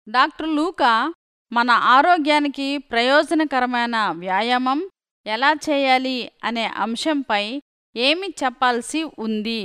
doctor లూకా మన ఆరోగ్యానికి ప్రయోజనకరమైన వ్యాయామం ఎలా చేయాలి అనే అంశంపై ఏమి చెప్పాల్సి ఉంది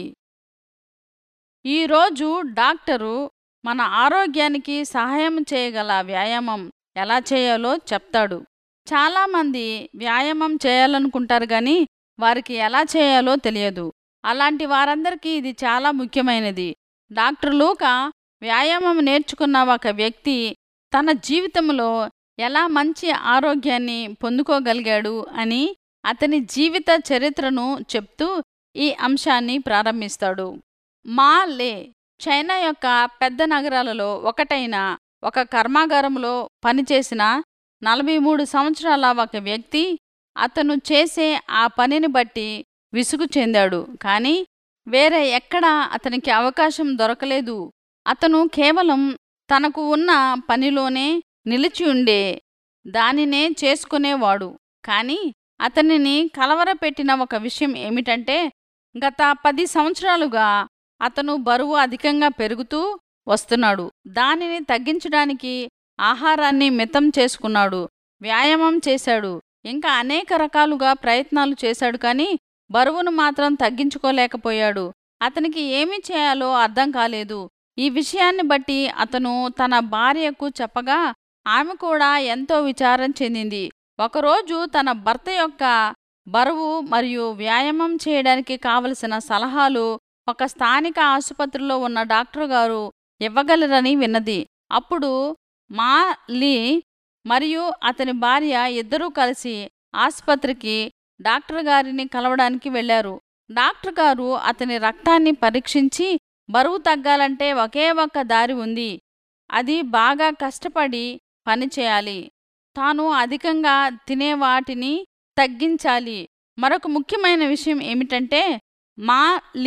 ఈరోజు డాక్టరు మన ఆరోగ్యానికి సహాయం చేయగల వ్యాయామం ఎలా చేయాలో చెప్తాడు చాలామంది వ్యాయామం చేయాలనుకుంటారు కానీ వారికి ఎలా చేయాలో తెలియదు అలాంటి వారందరికీ ఇది చాలా ముఖ్యమైనది డాక్టర్ లూకా వ్యాయామం నేర్చుకున్న ఒక వ్యక్తి తన జీవితంలో ఎలా మంచి ఆరోగ్యాన్ని పొందుకోగలిగాడు అని అతని జీవిత చరిత్రను చెప్తూ ఈ అంశాన్ని ప్రారంభిస్తాడు మా లే చైనా యొక్క పెద్ద నగరాలలో ఒకటైన ఒక కర్మాగారంలో పనిచేసిన నలభై మూడు సంవత్సరాల ఒక వ్యక్తి అతను చేసే ఆ పనిని బట్టి విసుగు చెందాడు కానీ వేరే ఎక్కడా అతనికి అవకాశం దొరకలేదు అతను కేవలం తనకు ఉన్న పనిలోనే నిలిచి ఉండే దానినే చేసుకునేవాడు కానీ అతనిని కలవరపెట్టిన ఒక విషయం ఏమిటంటే గత పది సంవత్సరాలుగా అతను బరువు అధికంగా పెరుగుతూ వస్తున్నాడు దానిని తగ్గించడానికి ఆహారాన్ని మితం చేసుకున్నాడు వ్యాయామం చేశాడు ఇంకా అనేక రకాలుగా ప్రయత్నాలు చేశాడు కానీ బరువును మాత్రం తగ్గించుకోలేకపోయాడు అతనికి ఏమి చేయాలో అర్థం కాలేదు ఈ విషయాన్ని బట్టి అతను తన భార్యకు చెప్పగా ఆమె కూడా ఎంతో విచారం చెందింది ఒకరోజు తన భర్త యొక్క బరువు మరియు వ్యాయామం చేయడానికి కావలసిన సలహాలు ఒక స్థానిక ఆసుపత్రిలో ఉన్న డాక్టర్ గారు ఇవ్వగలరని విన్నది అప్పుడు మా లీ మరియు అతని భార్య ఇద్దరూ కలిసి ఆసుపత్రికి డాక్టర్ గారిని కలవడానికి వెళ్లారు డాక్టర్ గారు అతని రక్తాన్ని పరీక్షించి బరువు తగ్గాలంటే ఒకే ఒక్క దారి ఉంది అది బాగా కష్టపడి పనిచేయాలి తాను అధికంగా తినే వాటిని తగ్గించాలి మరొక ముఖ్యమైన విషయం ఏమిటంటే మా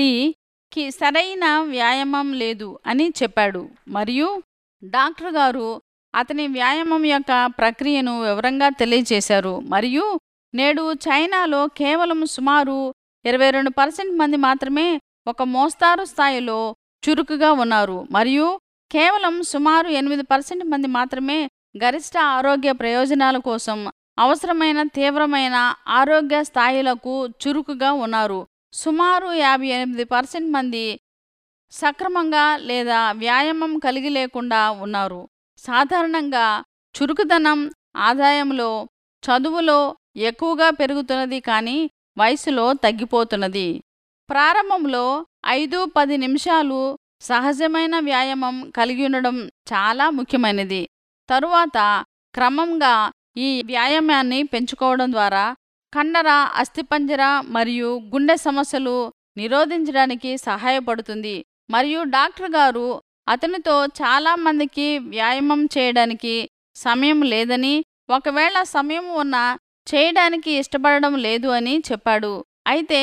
లీకి సరైన వ్యాయామం లేదు అని చెప్పాడు మరియు డాక్టర్ గారు అతని వ్యాయామం యొక్క ప్రక్రియను వివరంగా తెలియజేశారు మరియు నేడు చైనాలో కేవలం సుమారు ఇరవై రెండు పర్సెంట్ మంది మాత్రమే ఒక మోస్తారు స్థాయిలో చురుకుగా ఉన్నారు మరియు కేవలం సుమారు ఎనిమిది పర్సెంట్ మంది మాత్రమే గరిష్ట ఆరోగ్య ప్రయోజనాల కోసం అవసరమైన తీవ్రమైన ఆరోగ్య స్థాయిలకు చురుకుగా ఉన్నారు సుమారు యాభై ఎనిమిది పర్సెంట్ మంది సక్రమంగా లేదా వ్యాయామం కలిగి లేకుండా ఉన్నారు సాధారణంగా చురుకుదనం ఆదాయంలో చదువులో ఎక్కువగా పెరుగుతున్నది కానీ వయసులో తగ్గిపోతున్నది ప్రారంభంలో ఐదు పది నిమిషాలు సహజమైన వ్యాయామం కలిగి ఉండడం చాలా ముఖ్యమైనది తరువాత క్రమంగా ఈ వ్యాయామాన్ని పెంచుకోవడం ద్వారా కండర అస్థిపంజర మరియు గుండె సమస్యలు నిరోధించడానికి సహాయపడుతుంది మరియు డాక్టర్ గారు అతనితో చాలామందికి వ్యాయామం చేయడానికి సమయం లేదని ఒకవేళ సమయం ఉన్నా చేయడానికి ఇష్టపడడం లేదు అని చెప్పాడు అయితే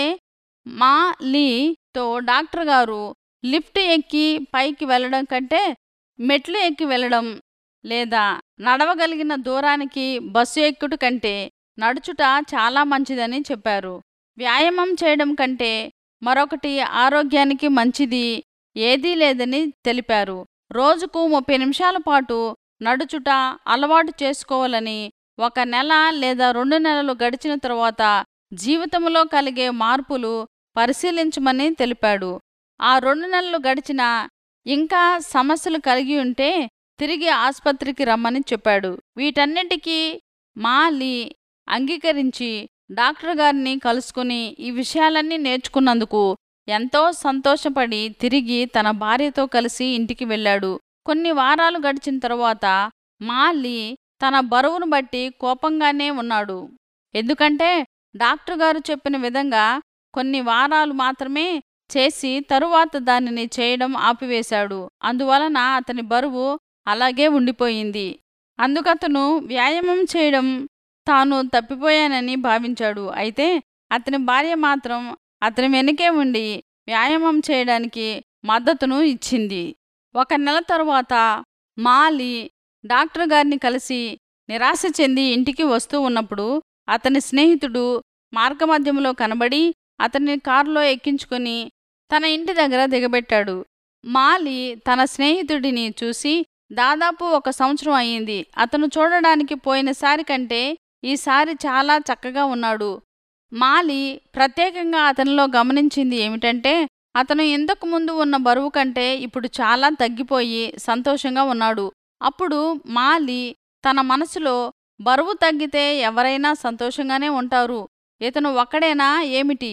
మా లీతో డాక్టర్ గారు లిఫ్ట్ ఎక్కి పైకి వెళ్ళడం కంటే మెట్లు ఎక్కి వెళ్ళడం లేదా నడవగలిగిన దూరానికి బస్సు ఎక్కుట కంటే నడుచుట చాలా మంచిదని చెప్పారు వ్యాయామం చేయడం కంటే మరొకటి ఆరోగ్యానికి మంచిది ఏదీ లేదని తెలిపారు రోజుకు ముప్పై నిమిషాల పాటు నడుచుట అలవాటు చేసుకోవాలని ఒక నెల లేదా రెండు నెలలు గడిచిన తరువాత జీవితంలో కలిగే మార్పులు పరిశీలించమని తెలిపాడు ఆ రెండు నెలలు గడిచిన ఇంకా సమస్యలు కలిగి ఉంటే తిరిగి ఆసుపత్రికి రమ్మని చెప్పాడు వీటన్నిటికీ మాలి అంగీకరించి డాక్టర్ గారిని కలుసుకుని ఈ విషయాలన్నీ నేర్చుకున్నందుకు ఎంతో సంతోషపడి తిరిగి తన భార్యతో కలిసి ఇంటికి వెళ్ళాడు కొన్ని వారాలు గడిచిన తరువాత మాలి తన బరువును బట్టి కోపంగానే ఉన్నాడు ఎందుకంటే డాక్టర్ గారు చెప్పిన విధంగా కొన్ని వారాలు మాత్రమే చేసి తరువాత దానిని చేయడం ఆపివేశాడు అందువలన అతని బరువు అలాగే ఉండిపోయింది అందుకతను వ్యాయామం చేయడం తాను తప్పిపోయానని భావించాడు అయితే అతని భార్య మాత్రం అతని వెనుకే ఉండి వ్యాయామం చేయడానికి మద్దతును ఇచ్చింది ఒక నెల తరువాత మాలి డాక్టర్ గారిని కలిసి నిరాశ చెంది ఇంటికి వస్తూ ఉన్నప్పుడు అతని స్నేహితుడు మార్గమధ్యంలో కనబడి అతన్ని కారులో ఎక్కించుకొని తన ఇంటి దగ్గర దిగబెట్టాడు మాలి తన స్నేహితుడిని చూసి దాదాపు ఒక సంవత్సరం అయ్యింది అతను చూడడానికి పోయినసారి కంటే ఈసారి చాలా చక్కగా ఉన్నాడు మాలి ప్రత్యేకంగా అతనిలో గమనించింది ఏమిటంటే అతను ఇంతకు ముందు ఉన్న బరువు కంటే ఇప్పుడు చాలా తగ్గిపోయి సంతోషంగా ఉన్నాడు అప్పుడు మాలి తన మనసులో బరువు తగ్గితే ఎవరైనా సంతోషంగానే ఉంటారు ఇతను ఒక్కడేనా ఏమిటి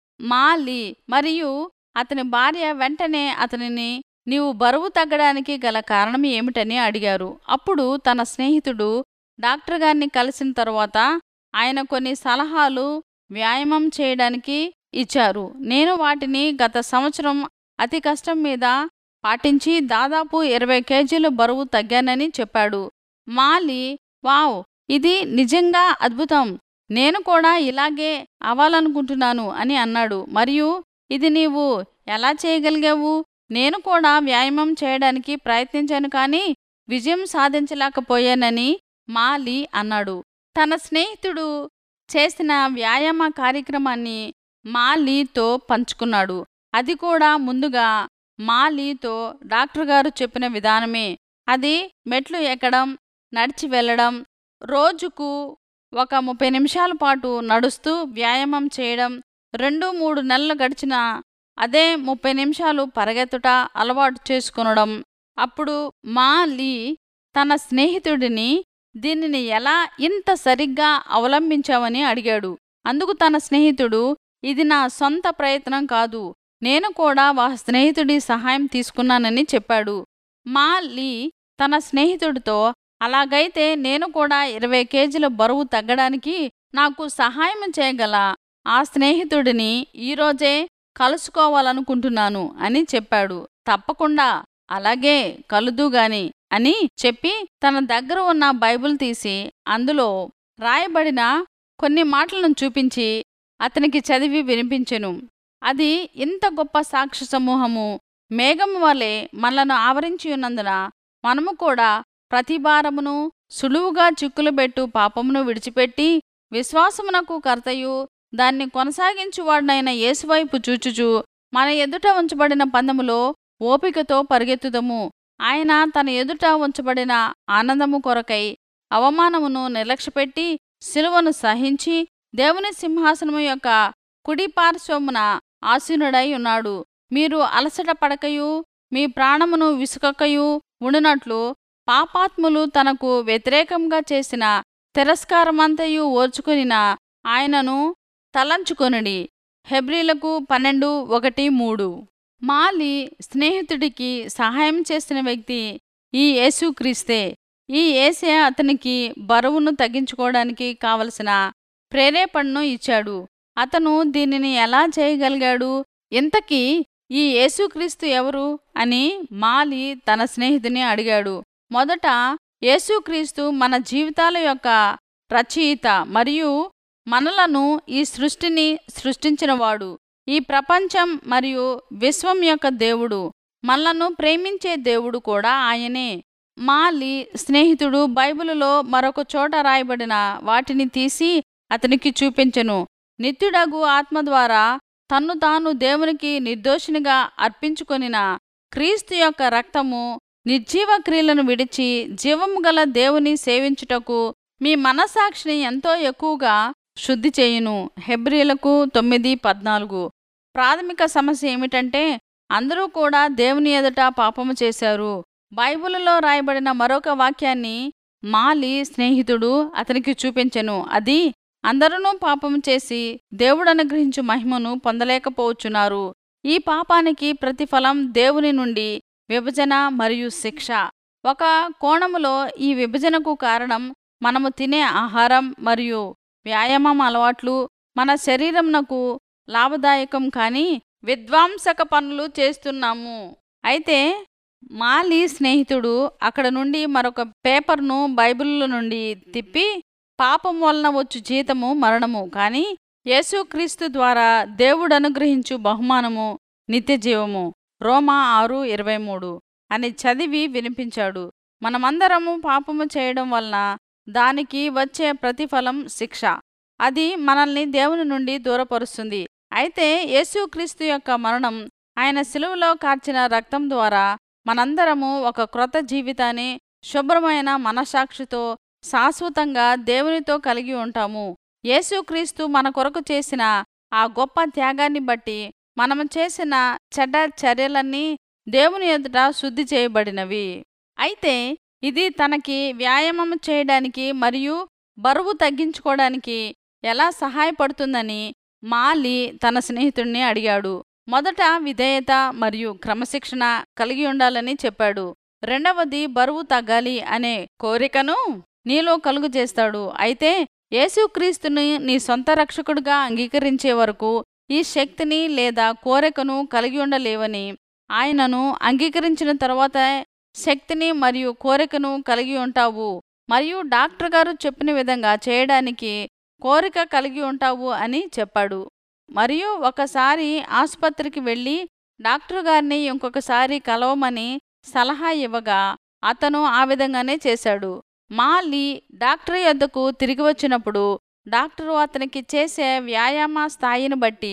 మాలి మరియు అతని భార్య వెంటనే అతనిని నీవు బరువు తగ్గడానికి గల కారణం ఏమిటని అడిగారు అప్పుడు తన స్నేహితుడు డాక్టర్ గారిని కలిసిన తరువాత ఆయన కొన్ని సలహాలు వ్యాయామం చేయడానికి ఇచ్చారు నేను వాటిని గత సంవత్సరం అతి కష్టం మీద పాటించి దాదాపు ఇరవై కేజీలు బరువు తగ్గానని చెప్పాడు మాలి వావ్ ఇది నిజంగా అద్భుతం నేను కూడా ఇలాగే అవ్వాలనుకుంటున్నాను అని అన్నాడు మరియు ఇది నీవు ఎలా చేయగలిగావు నేను కూడా వ్యాయామం చేయడానికి ప్రయత్నించాను కానీ విజయం సాధించలేకపోయానని మాలి అన్నాడు తన స్నేహితుడు చేసిన వ్యాయామ కార్యక్రమాన్ని మాలీతో పంచుకున్నాడు అది కూడా ముందుగా మాలీతో డాక్టర్ గారు చెప్పిన విధానమే అది మెట్లు ఎక్కడం నడిచి వెళ్ళడం రోజుకు ఒక ముప్పై నిమిషాల పాటు నడుస్తూ వ్యాయామం చేయడం రెండు మూడు నెలలు గడిచిన అదే ముప్పై నిమిషాలు పరిగెత్తుట అలవాటు చేసుకునడం అప్పుడు మా లీ తన స్నేహితుడిని దీనిని ఎలా ఇంత సరిగ్గా అవలంబించావని అడిగాడు అందుకు తన స్నేహితుడు ఇది నా సొంత ప్రయత్నం కాదు నేను కూడా వా స్నేహితుడి సహాయం తీసుకున్నానని చెప్పాడు మా లీ తన స్నేహితుడితో అలాగైతే నేను కూడా ఇరవై కేజీల బరువు తగ్గడానికి నాకు సహాయం చేయగల ఆ స్నేహితుడిని ఈరోజే కలుసుకోవాలనుకుంటున్నాను అని చెప్పాడు తప్పకుండా అలాగే కలుదుగాని అని చెప్పి తన దగ్గర ఉన్న బైబిల్ తీసి అందులో రాయబడిన కొన్ని మాటలను చూపించి అతనికి చదివి వినిపించెను అది ఇంత గొప్ప సాక్షి సమూహము మేఘం వలె మనలను ఆవరించి ఉన్నందున మనము కూడా ప్రతి భారమును సులువుగా చిక్కులుబెట్టు పాపమును విడిచిపెట్టి విశ్వాసమునకు కర్తయు దాన్ని కొనసాగించువాడినైన యేసువైపు చూచుచు మన ఎదుట ఉంచబడిన పందములో ఓపికతో పరిగెత్తుదము ఆయన తన ఎదుట ఉంచబడిన ఆనందము కొరకై అవమానమును నిర్లక్ష్యపెట్టి శిలువను సహించి దేవుని సింహాసనము యొక్క కుడి పార్శ్వమున ఆసీనుడై ఉన్నాడు మీరు అలసట పడకయు మీ ప్రాణమును విసుకకయు ఉండునట్లు పాపాత్ములు తనకు వ్యతిరేకంగా చేసిన తిరస్కారమంతయు ఓర్చుకునిన ఆయనను తలంచుకొనుడి హెబ్రీలకు పన్నెండు ఒకటి మూడు మాలి స్నేహితుడికి సహాయం చేసిన వ్యక్తి ఈ యేసుక్రీస్తే ఈ ఏసే అతనికి బరువును తగ్గించుకోవడానికి కావలసిన ప్రేరేపణను ఇచ్చాడు అతను దీనిని ఎలా చేయగలిగాడు ఇంతకీ ఈ యేసుక్రీస్తు ఎవరు అని మాలి తన స్నేహితుని అడిగాడు మొదట యేసుక్రీస్తు మన జీవితాల యొక్క రచయిత మరియు మనలను ఈ సృష్టిని సృష్టించినవాడు ఈ ప్రపంచం మరియు విశ్వం యొక్క దేవుడు మనలను ప్రేమించే దేవుడు కూడా ఆయనే మాలి స్నేహితుడు బైబిలులో మరొక చోట రాయబడిన వాటిని తీసి అతనికి చూపించెను నిత్యుడగు ఆత్మ ద్వారా తన్ను తాను దేవునికి నిర్దోషినిగా అర్పించుకొనిన క్రీస్తు యొక్క రక్తము నిర్జీవ క్రియలను విడిచి జీవము గల దేవుని సేవించుటకు మీ మనసాక్షిని ఎంతో ఎక్కువగా శుద్ధి చేయును హెబ్రిలకు తొమ్మిది పద్నాలుగు ప్రాథమిక సమస్య ఏమిటంటే అందరూ కూడా దేవుని ఎదుట పాపము చేశారు బైబిలులో రాయబడిన మరొక వాక్యాన్ని మాలి స్నేహితుడు అతనికి చూపించెను అది అందరూ పాపం చేసి దేవుడు అనుగ్రహించు మహిమను పొందలేకపోవచ్చున్నారు ఈ పాపానికి ప్రతిఫలం దేవుని నుండి విభజన మరియు శిక్ష ఒక కోణములో ఈ విభజనకు కారణం మనము తినే ఆహారం మరియు వ్యాయామం అలవాట్లు మన శరీరంనకు లాభదాయకం కానీ విధ్వంసక పనులు చేస్తున్నాము అయితే మాలి స్నేహితుడు అక్కడ నుండి మరొక పేపర్ను బైబిల్లో నుండి తిప్పి పాపం వలన వచ్చు జీతము మరణము కానీ యేసుక్రీస్తు ద్వారా దేవుడు అనుగ్రహించు బహుమానము నిత్యజీవము రోమా ఆరు ఇరవై మూడు అని చదివి వినిపించాడు మనమందరము పాపము చేయడం వలన దానికి వచ్చే ప్రతిఫలం శిక్ష అది మనల్ని దేవుని నుండి దూరపరుస్తుంది అయితే యేసుక్రీస్తు యొక్క మరణం ఆయన సిలువలో కార్చిన రక్తం ద్వారా మనందరము ఒక క్రొత్త జీవితాన్ని శుభ్రమైన మనసాక్షితో శాశ్వతంగా దేవునితో కలిగి ఉంటాము యేసుక్రీస్తు మన కొరకు చేసిన ఆ గొప్ప త్యాగాన్ని బట్టి మనము చేసిన చెడ్డ చర్యలన్నీ దేవుని ఎదుట శుద్ధి చేయబడినవి అయితే ఇది తనకి వ్యాయామం చేయడానికి మరియు బరువు తగ్గించుకోవడానికి ఎలా సహాయపడుతుందని మాలి తన స్నేహితుడిని అడిగాడు మొదట విధేయత మరియు క్రమశిక్షణ కలిగి ఉండాలని చెప్పాడు రెండవది బరువు తగ్గాలి అనే కోరికను నీలో కలుగు చేస్తాడు అయితే యేసుక్రీస్తుని నీ సొంత రక్షకుడిగా అంగీకరించే వరకు ఈ శక్తిని లేదా కోరికను కలిగి ఉండలేవని ఆయనను అంగీకరించిన తర్వాత శక్తిని మరియు కోరికను కలిగి ఉంటావు మరియు డాక్టర్ గారు చెప్పిన విధంగా చేయడానికి కోరిక కలిగి ఉంటావు అని చెప్పాడు మరియు ఒకసారి ఆసుపత్రికి వెళ్ళి డాక్టర్ గారిని ఇంకొకసారి కలవమని సలహా ఇవ్వగా అతను ఆ విధంగానే చేశాడు మాలి డాక్టర్ యొద్దకు తిరిగి వచ్చినప్పుడు డాక్టరు అతనికి చేసే వ్యాయామ స్థాయిని బట్టి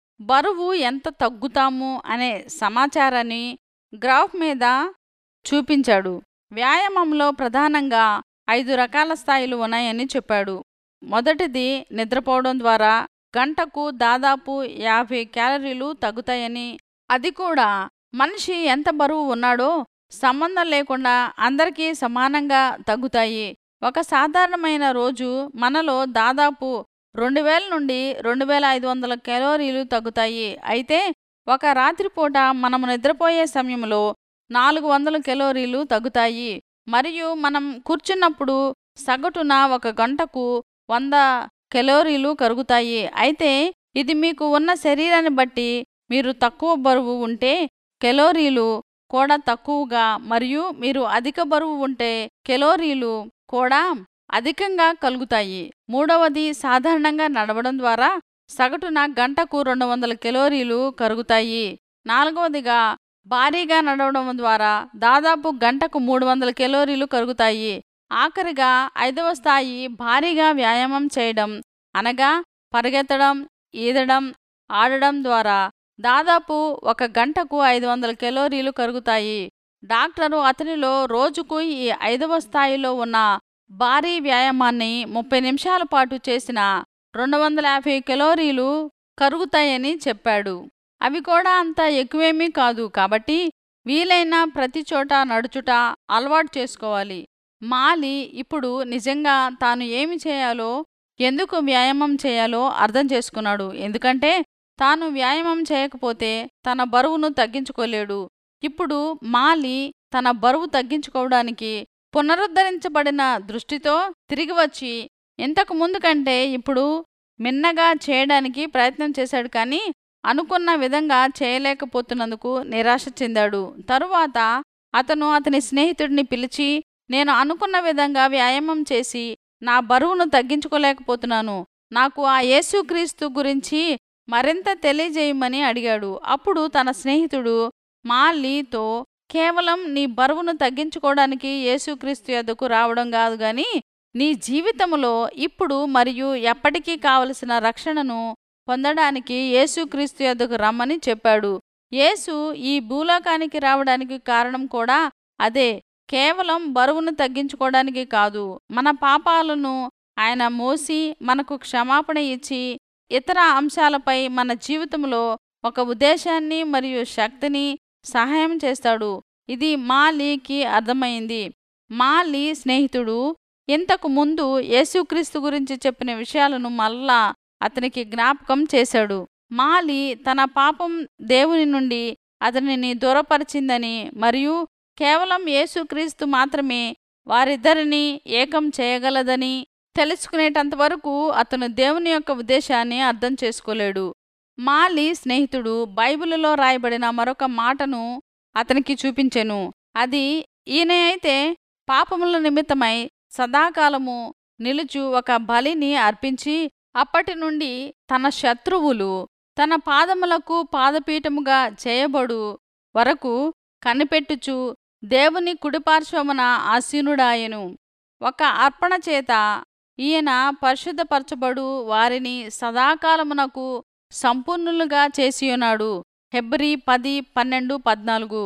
బరువు ఎంత తగ్గుతాము అనే సమాచారాన్ని గ్రాఫ్ మీద చూపించాడు వ్యాయామంలో ప్రధానంగా ఐదు రకాల స్థాయిలు ఉన్నాయని చెప్పాడు మొదటిది నిద్రపోవడం ద్వారా గంటకు దాదాపు యాభై క్యాలరీలు తగ్గుతాయని అది కూడా మనిషి ఎంత బరువు ఉన్నాడో సంబంధం లేకుండా అందరికీ సమానంగా తగ్గుతాయి ఒక సాధారణమైన రోజు మనలో దాదాపు రెండు వేల నుండి రెండు వేల ఐదు వందల కెలోరీలు తగ్గుతాయి అయితే ఒక రాత్రిపూట మనము నిద్రపోయే సమయంలో నాలుగు వందల కెలోరీలు తగ్గుతాయి మరియు మనం కూర్చున్నప్పుడు సగటున ఒక గంటకు వంద కెలోరీలు కరుగుతాయి అయితే ఇది మీకు ఉన్న శరీరాన్ని బట్టి మీరు తక్కువ బరువు ఉంటే కెలోరీలు కూడా తక్కువగా మరియు మీరు అధిక బరువు ఉంటే కెలోరీలు కూడా అధికంగా కలుగుతాయి మూడవది సాధారణంగా నడవడం ద్వారా సగటున గంటకు రెండు వందల కెలోరీలు కరుగుతాయి నాలుగవదిగా భారీగా నడవడం ద్వారా దాదాపు గంటకు మూడు వందల కెలోరీలు కరుగుతాయి ఆఖరిగా ఐదవ స్థాయి భారీగా వ్యాయామం చేయడం అనగా పరిగెత్తడం ఈదడం ఆడడం ద్వారా దాదాపు ఒక గంటకు ఐదు వందల కెలోరీలు కరుగుతాయి డాక్టరు అతనిలో రోజుకు ఈ ఐదవ స్థాయిలో ఉన్న భారీ వ్యాయామాన్ని ముప్పై నిమిషాల పాటు చేసిన రెండు వందల యాభై కెలోరీలు కరుగుతాయని చెప్పాడు అవి కూడా అంత ఎక్కువేమీ కాదు కాబట్టి వీలైన ప్రతి చోట నడుచుట అలవాటు చేసుకోవాలి మాలి ఇప్పుడు నిజంగా తాను ఏమి చేయాలో ఎందుకు వ్యాయామం చేయాలో అర్థం చేసుకున్నాడు ఎందుకంటే తాను వ్యాయామం చేయకపోతే తన బరువును తగ్గించుకోలేడు ఇప్పుడు మాలి తన బరువు తగ్గించుకోవడానికి పునరుద్ధరించబడిన దృష్టితో తిరిగి వచ్చి ఇంతకు ముందు కంటే ఇప్పుడు మిన్నగా చేయడానికి ప్రయత్నం చేశాడు కానీ అనుకున్న విధంగా చేయలేకపోతున్నందుకు నిరాశ చెందాడు తరువాత అతను అతని స్నేహితుడిని పిలిచి నేను అనుకున్న విధంగా వ్యాయామం చేసి నా బరువును తగ్గించుకోలేకపోతున్నాను నాకు ఆ యేసుక్రీస్తు గురించి మరింత తెలియజేయమని అడిగాడు అప్పుడు తన స్నేహితుడు మాలీతో కేవలం నీ బరువును తగ్గించుకోవడానికి యేసుక్రీస్తు యొద్దకు రావడం కాదు గాని నీ జీవితంలో ఇప్పుడు మరియు ఎప్పటికీ కావలసిన రక్షణను పొందడానికి యేసుక్రీస్తు యొద్దకు రమ్మని చెప్పాడు యేసు ఈ భూలోకానికి రావడానికి కారణం కూడా అదే కేవలం బరువును తగ్గించుకోవడానికి కాదు మన పాపాలను ఆయన మోసి మనకు క్షమాపణ ఇచ్చి ఇతర అంశాలపై మన జీవితంలో ఒక ఉద్దేశాన్ని మరియు శక్తిని సహాయం చేస్తాడు ఇది మాలీకి అర్థమైంది మాలీ స్నేహితుడు ఇంతకు ముందు యేసుక్రీస్తు గురించి చెప్పిన విషయాలను మళ్ళా అతనికి జ్ఞాపకం చేశాడు మాలి తన పాపం దేవుని నుండి అతనిని దూరపరిచిందని మరియు కేవలం యేసుక్రీస్తు మాత్రమే వారిద్దరిని ఏకం చేయగలదని తెలుసుకునేటంత వరకు అతను దేవుని యొక్క ఉద్దేశాన్ని అర్థం చేసుకోలేడు మాలి స్నేహితుడు బైబిలులో రాయబడిన మరొక మాటను అతనికి చూపించెను అది ఈయన అయితే పాపముల నిమిత్తమై సదాకాలము నిలుచు ఒక బలిని అర్పించి అప్పటి నుండి తన శత్రువులు తన పాదములకు పాదపీఠముగా చేయబడు వరకు కనిపెట్టుచు దేవుని కుడిపార్శ్వమున ఆసీనుడాయెను ఒక అర్పణ చేత ఈయన పరిశుద్ధపరచబడు వారిని సదాకాలమునకు సంపూర్ణులుగా చేసియున్నాడు హెబ్రి పది పన్నెండు పద్నాలుగు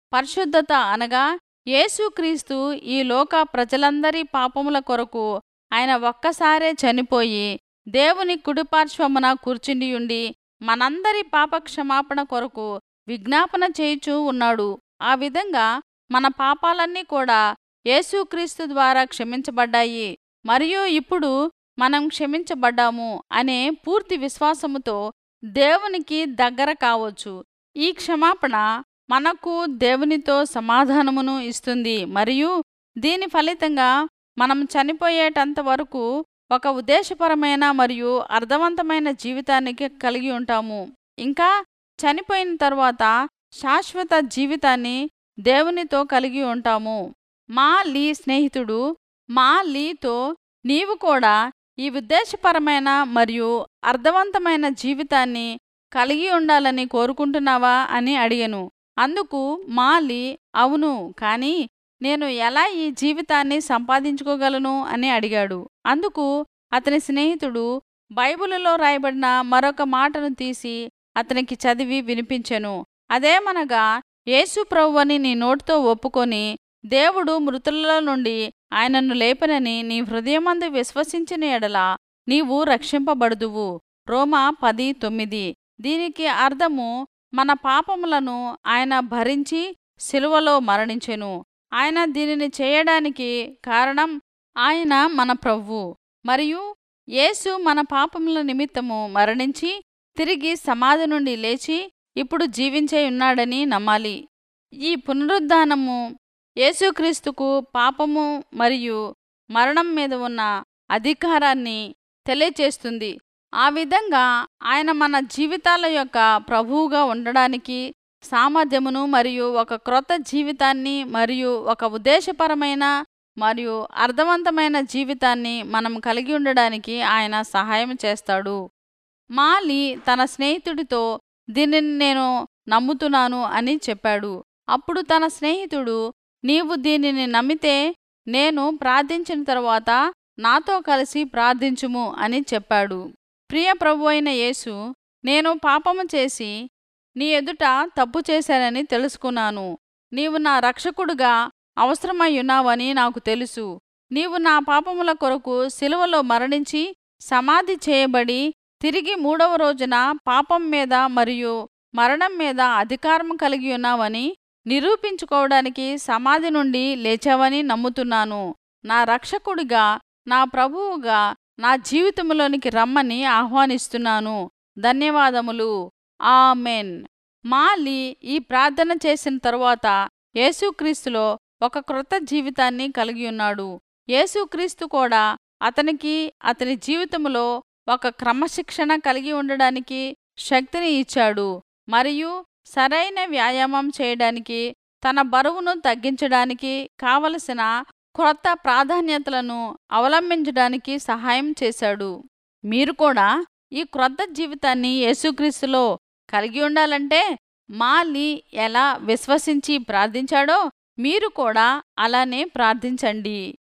పరిశుద్ధత అనగా యేసుక్రీస్తు ఈ లోక ప్రజలందరి పాపముల కొరకు ఆయన ఒక్కసారే చనిపోయి దేవుని కుడిపార్శ్వమున కూర్చుండియుండి మనందరి పాప క్షమాపణ కొరకు విజ్ఞాపన చేయుచూ ఉన్నాడు ఆ విధంగా మన పాపాలన్నీ కూడా యేసుక్రీస్తు ద్వారా క్షమించబడ్డాయి మరియు ఇప్పుడు మనం క్షమించబడ్డాము అనే పూర్తి విశ్వాసముతో దేవునికి దగ్గర కావచ్చు ఈ క్షమాపణ మనకు దేవునితో సమాధానమును ఇస్తుంది మరియు దీని ఫలితంగా మనం చనిపోయేటంత వరకు ఒక ఉద్దేశపరమైన మరియు అర్థవంతమైన జీవితానికి కలిగి ఉంటాము ఇంకా చనిపోయిన తర్వాత శాశ్వత జీవితాన్ని దేవునితో కలిగి ఉంటాము మా లీ స్నేహితుడు మా లీతో నీవు కూడా ఈ ఉద్దేశపరమైన మరియు అర్థవంతమైన జీవితాన్ని కలిగి ఉండాలని కోరుకుంటున్నావా అని అడిగను అందుకు మాలి అవును కానీ నేను ఎలా ఈ జీవితాన్ని సంపాదించుకోగలను అని అడిగాడు అందుకు అతని స్నేహితుడు బైబిలులో రాయబడిన మరొక మాటను తీసి అతనికి చదివి వినిపించెను అదేమనగా యేసు ప్రభువని నీ నోటితో ఒప్పుకొని దేవుడు మృతులలో నుండి ఆయనను లేపనని నీ హృదయమందు విశ్వసించిన ఎడల నీవు రక్షింపబడుదువు రోమా పది తొమ్మిది దీనికి అర్థము మన పాపములను ఆయన భరించి సిలువలో మరణించెను ఆయన దీనిని చేయడానికి కారణం ఆయన మన ప్రభువు మరియు యేసు మన పాపముల నిమిత్తము మరణించి తిరిగి సమాధి నుండి లేచి ఇప్పుడు జీవించే ఉన్నాడని నమ్మాలి ఈ పునరుద్ధానము యేసుక్రీస్తుకు పాపము మరియు మరణం మీద ఉన్న అధికారాన్ని తెలియచేస్తుంది ఆ విధంగా ఆయన మన జీవితాల యొక్క ప్రభువుగా ఉండడానికి సామర్థ్యమును మరియు ఒక క్రొత్త జీవితాన్ని మరియు ఒక ఉద్దేశపరమైన మరియు అర్థవంతమైన జీవితాన్ని మనం కలిగి ఉండడానికి ఆయన సహాయం చేస్తాడు మాలి తన స్నేహితుడితో దీనిని నేను నమ్ముతున్నాను అని చెప్పాడు అప్పుడు తన స్నేహితుడు నీవు దీనిని నమ్మితే నేను ప్రార్థించిన తరువాత నాతో కలిసి ప్రార్థించుము అని చెప్పాడు ప్రియ ప్రభు అయిన యేసు నేను పాపము చేసి నీ ఎదుట తప్పు చేశానని తెలుసుకున్నాను నీవు నా రక్షకుడుగా అవసరమయ్యున్నావని నాకు తెలుసు నీవు నా పాపముల కొరకు సిలువలో మరణించి సమాధి చేయబడి తిరిగి మూడవ రోజున పాపం మీద మరియు మరణం మీద అధికారం కలిగి ఉన్నావని నిరూపించుకోవడానికి సమాధి నుండి లేచావని నమ్ముతున్నాను నా రక్షకుడిగా నా ప్రభువుగా నా జీవితంలోనికి రమ్మని ఆహ్వానిస్తున్నాను ధన్యవాదములు ఆమెన్ మాలి ఈ ప్రార్థన చేసిన తరువాత యేసుక్రీస్తులో ఒక క్రొత్త జీవితాన్ని కలిగి ఉన్నాడు యేసుక్రీస్తు కూడా అతనికి అతని జీవితంలో ఒక క్రమశిక్షణ కలిగి ఉండడానికి శక్తిని ఇచ్చాడు మరియు సరైన వ్యాయామం చేయడానికి తన బరువును తగ్గించడానికి కావలసిన క్రొత్త ప్రాధాన్యతలను అవలంబించడానికి సహాయం చేశాడు మీరు కూడా ఈ క్రొత్త జీవితాన్ని యేసుక్రీస్తులో కలిగి ఉండాలంటే మాలి ఎలా విశ్వసించి ప్రార్థించాడో మీరు కూడా అలానే ప్రార్థించండి